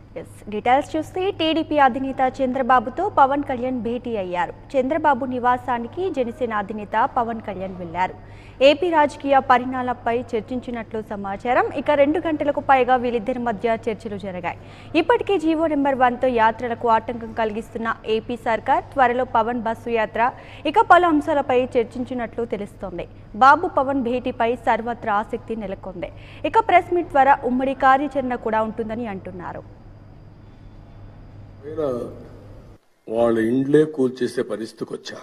Yes details చూస్తే TDP అధినేత చంద్రబాబుతో పవన్ కళ్యాణ్ భేటీ అయ్యారు చంద్రబాబు నివాసానికి జనసేన అధినేత పవన్ కళ్యాణ్ వెళ్లారు ఏపీ రాజకీయ పరిణామాలపై చర్చించినట్లు సమాచారం ఇక రెండు గంటలకు పైగా వీళ్ళిద్దరి మధ్య చర్చలు జరిగాయి ఇప్పటికే జీవో నెంబర్ వన్తో యాత్రలకు ఆటంకం కలిగిస్తున్న ఏపీ సర్కార్ త్వరలో పవన్ బస్సు యాత్ర ఇక పలు అంశాలపై చర్చించినట్లు తెలుస్తోంది బాబు పవన్ భేటీపై సర్వత్రా ఆసక్తి నెలకొంది ఇక ప్రెస్ మీట్ ద్వారా ఉమ్మడి కార్యాచరణ కూడా ఉంటుందని అంటున్నారు పైన వాళ్ళ ఇండ్లే కూల్చేసే పరిస్థితికి వచ్చారు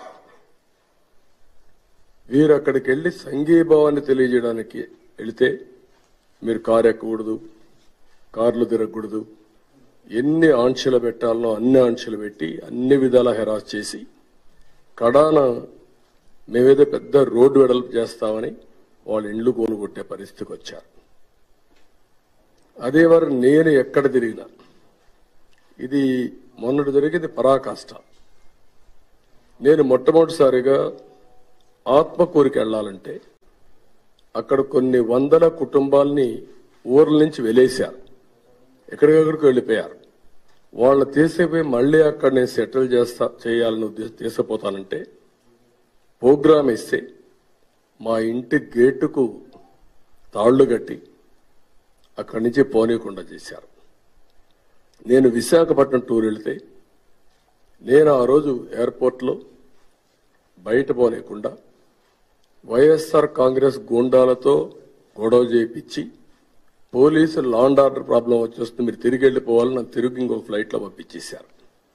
వీరు అక్కడికి వెళ్ళి సంఘీభావాన్ని తెలియజేయడానికి వెళితే మీరు కారు ఎక్కకూడదు కార్లు తిరగకూడదు ఎన్ని ఆంక్షలు పెట్టాలనో అన్ని ఆంక్షలు పెట్టి అన్ని విధాలా హెరాస్ చేసి కడాన మేమేదో పెద్ద రోడ్డు వెడల్పు చేస్తామని వాళ్ళ ఇండ్లు కొనుగొట్టే పరిస్థితికి వచ్చారు అదే వారు నేను ఎక్కడ తిరిగినా ఇది మొన్నటి జరిగింది పరాకాష్ట నేను మొట్టమొదటిసారిగా ఆత్మకూరికి వెళ్ళాలంటే అక్కడ కొన్ని వందల కుటుంబాల్ని ఊర్ల నుంచి వెలేశారు ఎక్కడికక్కడికి వెళ్ళిపోయారు వాళ్ళ తీసిపోయి మళ్ళీ అక్కడ నేను సెటిల్ చేస్తా చేయాలని ఉద్దేశం తీసుకుపోతానంటే ప్రోగ్రామ్ ఇస్తే మా ఇంటి గేటుకు తాళ్లు కట్టి అక్కడి నుంచి పోనీయకుండా చేశారు నేను విశాఖపట్నం టూర్ వెళితే నేను ఆ రోజు ఎయిర్పోర్ట్లో బయట పోలేకుండా వైఎస్ఆర్ కాంగ్రెస్ గూండాలతో గొడవ చేయించి పోలీసులు లాండ్ ఆర్డర్ ప్రాబ్లం వచ్చేస్తుంది మీరు తిరిగి వెళ్ళిపోవాలని నన్ను తిరిగి ఇంకో ఫ్లైట్లో పంపించేశారు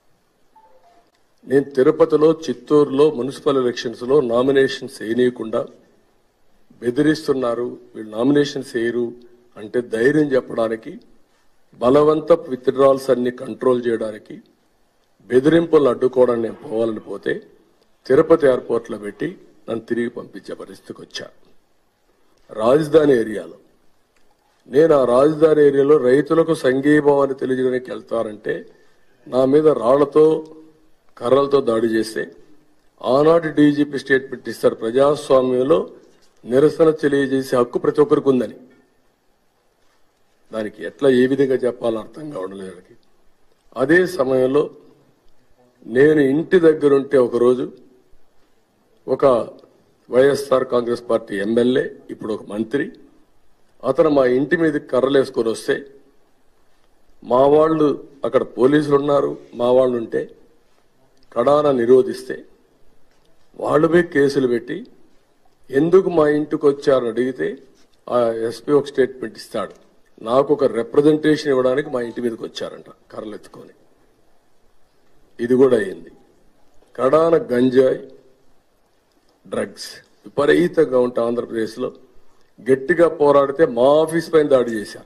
నేను తిరుపతిలో చిత్తూరులో మున్సిపల్ ఎలక్షన్స్ లో నామినేషన్స్ వేయనీయకుండా బెదిరిస్తున్నారు వీళ్ళు నామినేషన్స్ వేయరు అంటే ధైర్యం చెప్పడానికి బలవంత విత్డ్రాల్స్ అన్ని కంట్రోల్ చేయడానికి బెదిరింపులను అడ్డుకోవడానికి నేను పోవాలని పోతే తిరుపతి ఎయిర్పోర్ట్లో పెట్టి నన్ను తిరిగి పంపించే పరిస్థితికి వచ్చా రాజధాని ఏరియాలో నేను ఆ రాజధాని ఏరియాలో రైతులకు సంఘీభావాన్ని తెలియజేయడానికి వెళ్తారంటే నా మీద రాళ్లతో కర్రలతో దాడి చేస్తే ఆనాటి డీజీపీ స్టేట్మెంట్ ఇస్తారు ప్రజాస్వామ్యంలో నిరసన తెలియజేసే హక్కు ప్రతి ఒక్కరికి ఉందని దానికి ఎట్లా ఏ విధంగా చెప్పాలో అర్థం కావడం లేదు వాళ్ళకి. అదే సమయంలో నేను ఇంటి దగ్గర ఉంటే ఒకరోజు ఒక వైఎస్ఆర్ కాంగ్రెస్ పార్టీ ఎమ్మెల్యే ఇప్పుడు ఒక మంత్రి అతను మా ఇంటి మీద కర్రలేసుకొని వస్తే మా వాళ్ళు అక్కడ పోలీసులు ఉన్నారు మా వాళ్ళు ఉంటే కడాన నిరోధిస్తే వాళ్ళు పోయి కేసులు పెట్టి ఎందుకు మా ఇంటికి వచ్చారని అడిగితే ఆ ఎస్పీ ఒక స్టేట్మెంట్ ఇస్తాడు నాకు ఒక రిప్రజెంటేషన్ ఇవ్వడానికి మా ఇంటి మీదకి వచ్చారంట కర్రలు ఎత్తుకొని ఇది కూడా అయింది కడాన గంజాయి డ్రగ్స్ విపరీతంగా ఉంటా ఆంధ్రప్రదేశ్లో గట్టిగా పోరాడితే మా ఆఫీస్ పైన దాడి చేశారు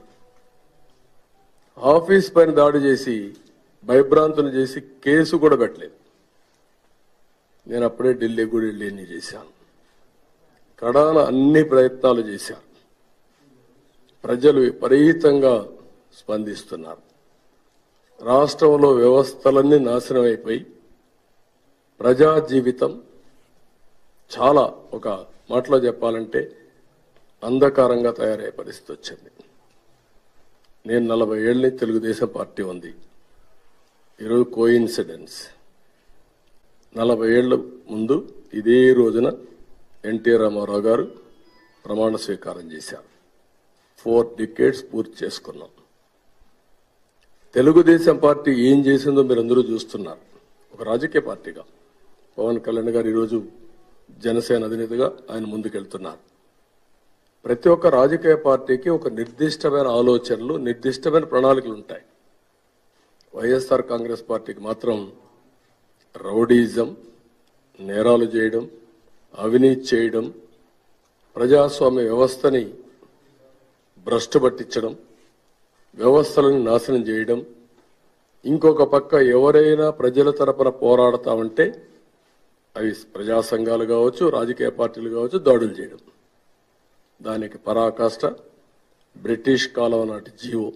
ఆఫీస్ పైన దాడి చేసి భయభ్రాంతులు చేసి కేసు కూడా పెట్టలేదు నేను అప్పుడే ఢిల్లీ కూడా వెళ్ళి ఎన్ని చేశాను కడాన అన్ని ప్రయత్నాలు చేశారు ప్రజలు విపరీతంగా స్పందిస్తున్నారు రాష్ట్రంలో వ్యవస్థలన్నీ నాశనం అయిపోయి ప్రజా జీవితం చాలా ఒక మాటలో చెప్పాలంటే అంధకారంగా తయారయ్యే పరిస్థితి వచ్చింది నేను నలభై ఏళ్ళ నుంచి తెలుగుదేశం పార్టీ ఉంది ఈరోజు కోయిన్సిడెన్స్ నలభై ఏళ్ల ముందు ఇదే రోజున ఎన్టీ రామారావు గారు ప్రమాణ స్వీకారం చేశారు ఫోర్ డికేట్స్ పూర్తి చేసుకున్నాం తెలుగుదేశం పార్టీ ఏం చేసిందో మీరు అందరూ చూస్తున్నారు ఒక రాజకీయ పార్టీగా పవన్ కళ్యాణ్ గారు ఈరోజు జనసేన అధినేతగా ఆయన ముందుకెళ్తున్నారు ప్రతి ఒక్క రాజకీయ పార్టీకి ఒక నిర్దిష్టమైన ఆలోచనలు నిర్దిష్టమైన ప్రణాళికలు ఉంటాయి వైఎస్ఆర్ కాంగ్రెస్ పార్టీకి మాత్రం రౌడీజం నేరాలు చేయడం అవినీతి చేయడం ప్రజాస్వామ్య వ్యవస్థని భ్రష్టు పట్టించడం వ్యవస్థలను నాశనం చేయడం ఇంకొక పక్క ఎవరైనా ప్రజల తరపున పోరాడతామంటే అవి ప్రజా సంఘాలు కావచ్చు రాజకీయ పార్టీలు కావచ్చు దాడులు చేయడం దానికి పరాకాష్ట బ్రిటిష్ కాలం నాటి జీవో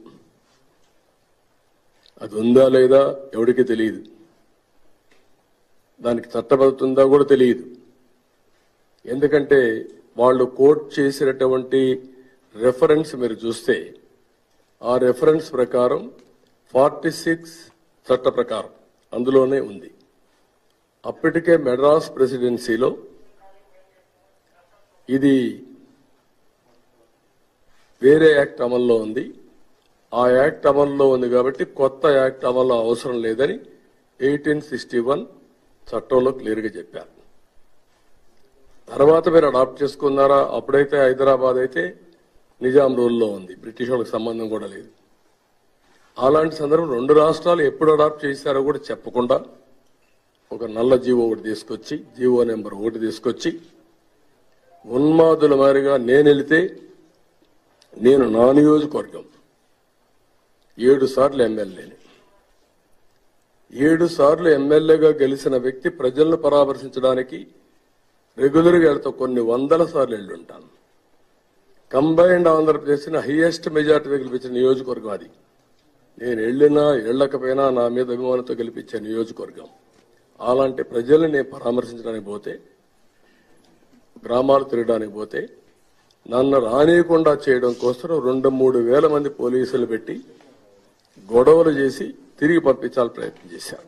అది ఉందా లేదా ఎవరికి తెలియదు దానికి చట్టబడుతుందా కూడా తెలియదు ఎందుకంటే వాళ్ళు కోట్ చేసినటువంటి రెఫరెన్స్ మీరు చూస్తే ఆ రెఫరెన్స్ ప్రకారం ఫార్టీ సిక్స్ చట్ట ప్రకారం అందులోనే ఉంది అప్పటికే మెడ్రాస్ ప్రెసిడెన్సీలో ఇది వేరే యాక్ట్ అమల్లో ఉంది ఆ యాక్ట్ అమల్లో ఉంది కాబట్టి కొత్త యాక్ట్ అమల్లో అవసరం లేదని ఎయిటీన్ సిక్స్టీ వన్ చట్టంలో క్లియర్గా చెప్పారు తర్వాత మీరు అడాప్ట్ చేసుకున్నారా అప్పుడైతే హైదరాబాద్ అయితే నిజాం రూల్లో ఉంది బ్రిటిష్ వాళ్ళకి సంబంధం కూడా లేదు అలాంటి సందర్భం రెండు రాష్ట్రాలు ఎప్పుడు అడాప్ట్ చేశారో కూడా చెప్పకుండా ఒక నల్ల జీవో ఒకటి తీసుకొచ్చి జీవో నెంబర్ ఒకటి తీసుకొచ్చి ఉన్మాదుల మారిగా నేను వెళితే నేను నా నియోజకవర్గం ఏడు సార్లు ఎమ్మెల్యేని ఏడు సార్లు ఎమ్మెల్యేగా గెలిచిన వ్యక్తి ప్రజలను పరామర్శించడానికి రెగ్యులర్గా వెళ్తా కొన్ని వందల సార్లు వెళ్ళి ఉంటాను కంబైన్డ్ ఆంధ్రప్రదేశ్ హైయెస్ట్ మెజార్టీ గెలిపించిన నియోజకవర్గం అది నేను వెళ్ళినా వెళ్ళకపోయినా నా మీద అభిమానంతో గెలిపించే నియోజకవర్గం అలాంటి ప్రజల్ని నేను పరామర్శించడానికి పోతే గ్రామాలు తిరగడానికి పోతే నన్ను రానియకుండా చేయడం కోసం రెండు మూడు వేల మంది పోలీసులు పెట్టి గొడవలు చేసి తిరిగి పంపించాలని ప్రయత్నం చేశారు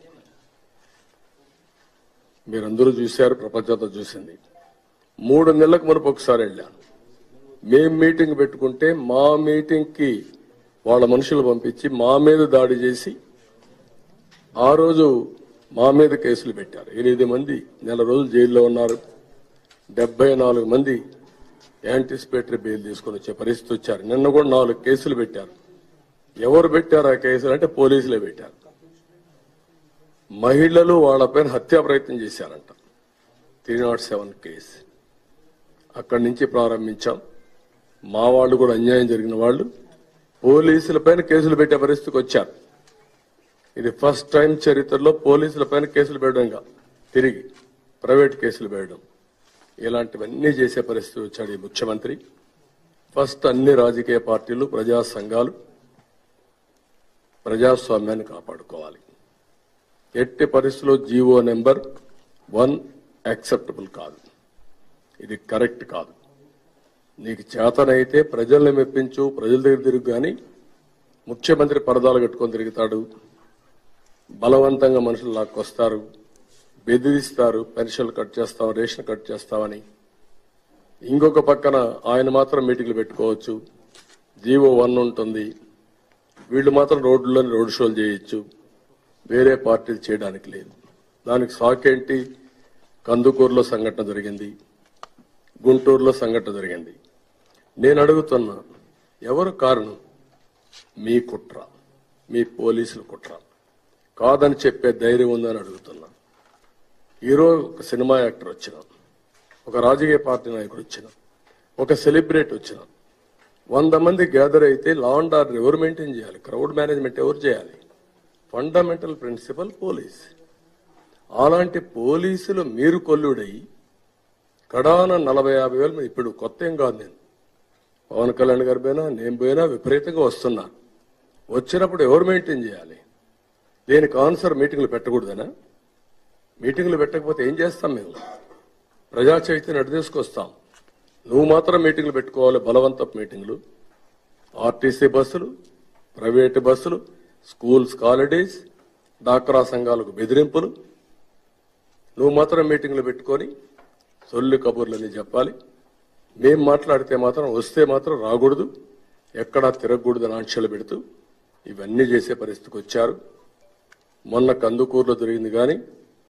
మీరందరూ చూశారు ప్రపంచంతో చూసింది మూడు నెలలకు మునుపు ఒకసారి వెళ్ళాను మేం మీటింగ్ పెట్టుకుంటే మా మీటింగ్ కి వాళ్ళ మనుషులు పంపించి మా మీద దాడి చేసి ఆ రోజు మా మీద కేసులు పెట్టారు ఎనిమిది మంది నెల రోజులు జైల్లో ఉన్నారు డెబ్బై నాలుగు మంది యాంటిసిపేటరీ బెయిల్ తీసుకొని వచ్చే పరిస్థితి వచ్చారు నిన్న కూడా నాలుగు కేసులు పెట్టారు ఎవరు పెట్టారు ఆ కేసులు అంటే పోలీసులే పెట్టారు మహిళలు వాళ్ళపైన హత్యా ప్రయత్నం చేశారంట త్రీ నాట్ సెవెన్ కేసు అక్కడి నుంచి ప్రారంభించాం మా వాళ్ళు కూడా అన్యాయం జరిగిన వాళ్ళు పోలీసులపైన కేసులు పెట్టే పరిస్థితికి వచ్చారు ఇది ఫస్ట్ టైం చరిత్రలో పోలీసులపైన కేసులు పెట్టడంగా తిరిగి ప్రైవేట్ కేసులు పెట్టడం ఇలాంటివన్నీ చేసే పరిస్థితి వచ్చాడు ఈ ముఖ్యమంత్రి ఫస్ట్ అన్ని రాజకీయ పార్టీలు ప్రజా సంఘాలు ప్రజాస్వామ్యాన్ని కాపాడుకోవాలి ఎట్టి పరిస్థితుల్లో జీవో నెంబర్ వన్ యాక్సెప్టబుల్ కాదు ఇది కరెక్ట్ కాదు నీకు చేతనైతే ప్రజల్ని మెప్పించు ప్రజల దగ్గర తిరుగు కానీ ముఖ్యమంత్రి పరదాలు కట్టుకొని తిరుగుతాడు బలవంతంగా మనుషులు లాక్కొస్తారు బెదిరిస్తారు పెన్షన్లు కట్ చేస్తాం రేషన్ కట్ చేస్తామని ఇంకొక పక్కన ఆయన మాత్రం మీటింగ్లు పెట్టుకోవచ్చు జీవో వన్ ఉంటుంది వీళ్ళు మాత్రం రోడ్లలో రోడ్ షోలు చేయొచ్చు వేరే పార్టీలు చేయడానికి లేదు దానికి సాకేంటి కందుకూరులో సంఘటన జరిగింది గుంటూరులో సంఘటన జరిగింది నేను అడుగుతున్నా ఎవరు కారణం మీ కుట్ర మీ పోలీసుల కుట్ర కాదని చెప్పే ధైర్యం ఉందని అడుగుతున్నా ఈరోజు ఒక సినిమా యాక్టర్ వచ్చిన ఒక రాజకీయ పార్టీ నాయకుడు వచ్చిన ఒక సెలబ్రిటీ వచ్చిన వంద మంది గ్యాదర్ అయితే లా అండ్ ఆర్డర్ ఎవరు మెయింటైన్ చేయాలి క్రౌడ్ మేనేజ్మెంట్ ఎవరు చేయాలి ఫండమెంటల్ ప్రిన్సిపల్ పోలీస్ అలాంటి పోలీసులు మీరు కొల్లుడై కడాన నలభై యాభై వేలు మంది ఇప్పుడు కొత్త ఏం కాదు నేను పవన్ కళ్యాణ్ గారి పోయినా నేను పోయినా విపరీతంగా వస్తున్నా వచ్చినప్పుడు ఎవరు మెయింటైన్ చేయాలి దీనికి ఆన్సర్ మీటింగ్లు పెట్టకూడదనా మీటింగ్లు పెట్టకపోతే ఏం చేస్తాం మేము ప్రజా చైతన్యం అటు తీసుకొస్తాం నువ్వు మాత్రం మీటింగ్లు పెట్టుకోవాలి బలవంతపు మీటింగ్లు ఆర్టీసీ బస్సులు ప్రైవేటు బస్సులు స్కూల్స్ హాలిడేస్ డాక్రా సంఘాలకు బెదిరింపులు నువ్వు మాత్రం మీటింగ్లు పెట్టుకొని సొల్లు కబుర్లని చెప్పాలి మేం మాట్లాడితే మాత్రం వస్తే మాత్రం రాకూడదు ఎక్కడా తిరగకూడదని ఆంక్షలు పెడుతూ ఇవన్నీ చేసే పరిస్థితికి వచ్చారు మొన్న కందుకూరులో జరిగింది కానీ